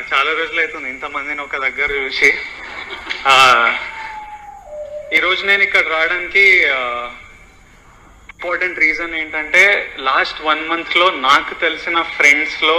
చాలా రోజులు అవుతుంది ఇంతమందిని ఒక దగ్గర చూసి ఆ, ఈరోజు నేను ఇక్కడ రావడానికి ఇంపార్టెంట్ రీజన్ ఏంటంటే లాస్ట్ వన్ మంత్ లో నాకు తెలిసిన ఫ్రెండ్స్ లో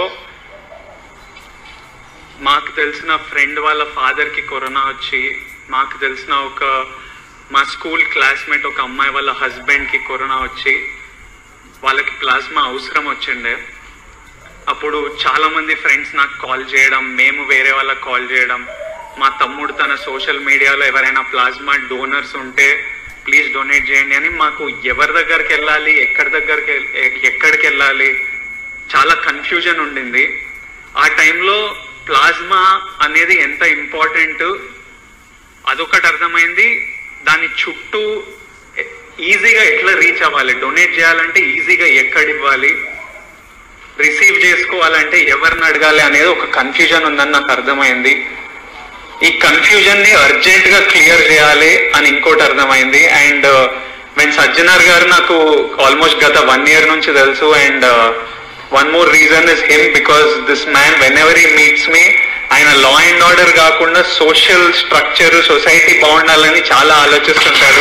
మాకు తెలిసిన ఫ్రెండ్ వాళ్ళ ఫాదర్ కి కరోనా వచ్చి మాకు తెలిసిన ఒక మా స్కూల్ క్లాస్మేట్ ఒక అమ్మాయి వాళ్ళ హస్బెండ్ కి కరోనా వచ్చి వాళ్ళకి ప్లాస్మా అవసరం వచ్చిండే అప్పుడు చాలా మంది ఫ్రెండ్స్ నాకు కాల్ చేయడం మేము వేరే వాళ్ళకి కాల్ చేయడం మా తమ్ముడు తన సోషల్ మీడియాలో ఎవరైనా ప్లాస్మా డోనర్స్ ఉంటే ప్లీజ్ డొనేట్ చేయండి అని మాకు ఎవరి దగ్గరికి వెళ్ళాలి ఎక్కడి దగ్గరికి వెళ్- ఎ- ఎక్కడికి వెళ్ళాలి చాలా కన్ఫ్యూజన్ ఉండింది ఆ టైంలో ప్లాస్మా అనేది ఎంత ఇంపార్టెంట్ అదొకటి అర్థమైంది దాని చుట్టూ ఎ- ఈజీగా ఎట్లా రీచ్ అవ్వాలి డొనేట్ చేయాలంటే ఈజీగా ఎక్కడ ఇవ్వాలి రిసీవ్ చేసుకోవాలంటే ఎవరిని అడగాలి అనేది ఒక కన్ఫ్యూజన్ ఉందని నాకు అర్థమైంది ఈ కన్ఫ్యూజన్ ని అర్జెంట్ గా క్లియర్ చేయాలి అని ఇంకోటి అర్థమైంది అండ్ వెన్ సజ్జనార్ గారు నాకు ఆల్మోస్ట్ గత వన్ ఇయర్ నుంచి తెలుసు and one more reason is him because this man whenever he meets me ఆయన లా అండ్ ఆర్డర్ కాకుండా సోషల్ స్ట్రక్చర్ సొసైటీ బాగుండాలని చాలా ఆలోచిస్తుంటాడు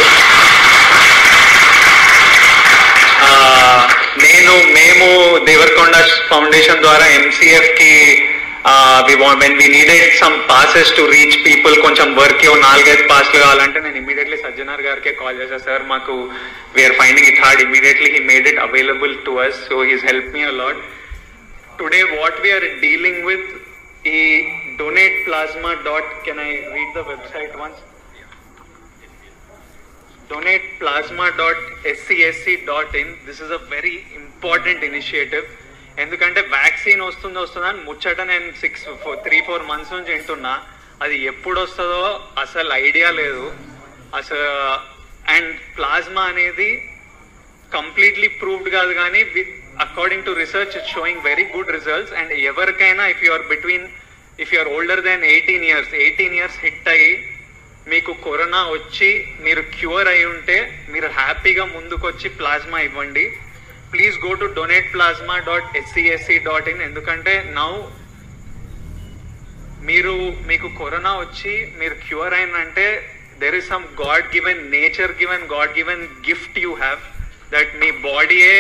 ఆ, నేను మేము దేవరకొండ ఫౌండేషన్ ద్వారా ఎంసీఎఫ్ కి we when we needed some passes to reach people కొంచెం వర్క్ నాలుగైదు పాస్లు కావాలంటే నేను ఇమీడియట్లీ సజ్జనార్ గారికే కాల్ చేశాను సార్ మాకు we're finding it hard immediately he made it available to us so he's help me a lot today what we're dealing with ఈ donate plasma dot can I read the website once donateplasma.scSC.in. This is a very important initiative. ఎందుకంటే vaccine వస్తుందో వస్తుందో అని ముచ్చట నేను six three four months నుంచి వింటున్నా అది ఎప్పుడు వస్తుందో అసలు ఐడియా లేదు అసలు అండ్ ప్లాస్మా అనేది కంప్లీట్లీ ప్రూవ్డ్ కాదు కానీ with according to research it showing very good results and ఎవరికైనా if you are between if you are older than eighteen years eighteen years hit అయ్యి మీకు కరోనా వచ్చి మీరు క్యూర్ అయి ఉంటే మీరు హ్యాపీగా ముందుకొచ్చి ప్లాస్మా ఇవ్వండి please go to donate plasma dot SCSC dot in ఎందుకంటే నౌ మీరు మీకు కరోనా వచ్చి మీరు క్యూర్ అయిందంటే there is some god given nature given god given gift you have that మీ బాడీయే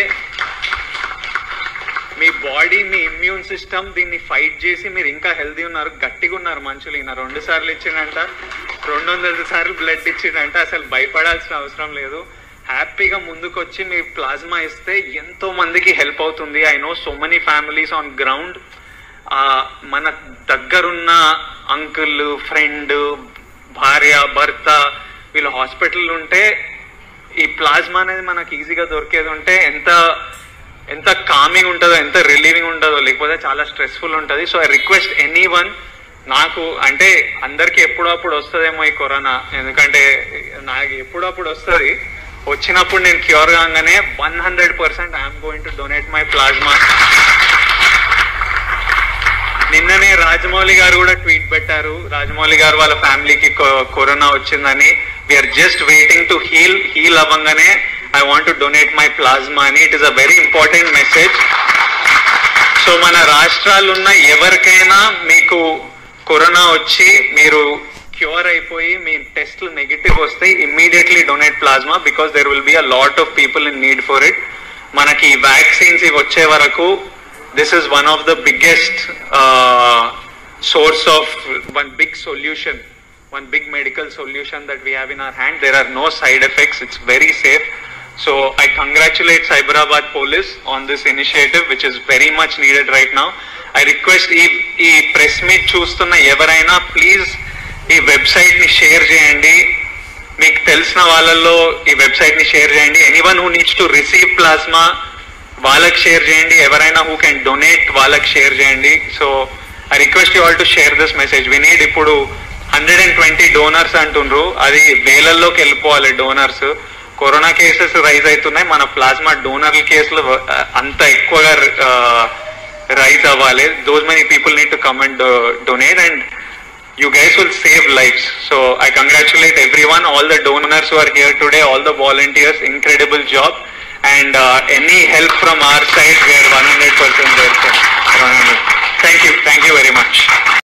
మీ బాడీ మీ ఇమ్యూన్ సిస్టమ్ దీన్ని ఫైట్ చేసి మీరు ఇంకా హెల్దీ ఉన్నారు గట్టిగా ఉన్నారు మనుషులు ఈయన రెండు సార్లు ఇచ్చిండంట రెండు వందల సార్లు బ్లడ్ ఇచ్చిండంట అసలు భయపడాల్సిన అవసరం లేదు హ్యాపీగా ముందుకు వచ్చి మీరు ప్లాస్మా ఇస్తే ఎంతో మందికి హెల్ప్ అవుతుంది I know so many families on ground మన దగ్గరున్న అంకుల్ ఫ్రెండ్ భార్య భర్త వీళ్ళు హాస్పిటల్ ఉంటే ఈ ప్లాస్మా అనేది మనకి ఈజీగా దొరికేది ఉంటే ఎంత ఎంత కామింగ్ ఉంటుందో ఎంత రిలీవింగ్ ఉంటుందో లేకపోతే చాలా స్ట్రెస్ఫుల్ ఉంటుంది so I request anyone నాకు అంటే అందరికి ఎప్పుడప్పుడు వస్తుందేమో ఈ కరోనా ఎందుకంటే నాకు ఎప్పుడప్పుడు వస్తుంది వచ్చినప్పుడు నేను క్యూర్ కాగానే one hundred percent I'm going to donate my plasma నిన్ననే రాజమౌళి గారు కూడా ట్వీట్ పెట్టారు రాజమౌళి గారు వాళ్ళ ఫ్యామిలీకి కరోనా వచ్చిందని we're just waiting to heal heal అవ్వగానే I want to donate my plasma అని it is a very important message so మన రాష్ట్రాలు ఉన్న ఎవరికైనా మీకు కరోనా వచ్చి మీరు క్యూర్ అయిపోయి మీ టెస్ట్లు నెగిటివ్ వస్తే immediately donate plasma because there will be a lot of people in need for it మనకి వ్యాక్సిన్స్ ఇవి వచ్చే వరకు this is one of the biggest source of one big solution one big medical solution that we have in our hand. There are no side effects. It's very safe. So I congratulate Cyberabad Police on this initiative, which is very much needed right now. I request ఈ ఈ press meet చూస్తున్న ఎవరైనా please ఈ website ని share చేయండి మీకు తెలిసిన వాళ్ళల్లో ఈ వెబ్సైట్ ని షేర్ చేయండి anyone who needs to receive plasma వాళ్ళకి షేర్ చేయండి ఎవరైనా హూ కెన్ డొనేట్ వాళ్ళకి షేర్ చేయండి so I request you all to share this message we need ఇప్పుడు హండ్రెడ్ అండ్ ట్వంటీ డోనర్స్ అంటుండ్రు అది వేలల్లోకి వెళ్ళిపోవాలి డోనర్స్ కరోనా కేసెస్ రైజ్ అవుతున్నాయి మన ప్లాస్మా డోనర్ల కేసులు ఆ, అంత ఎక్కువగా రైజ్ అవ్వాలి those many people need to come and donate and you guys will save lives. So I congratulate everyone, all the donors who are here today, all the volunteers, incredible job. And uh, any help from our side, we are 100% there. sir. Thank you. Thank you very much.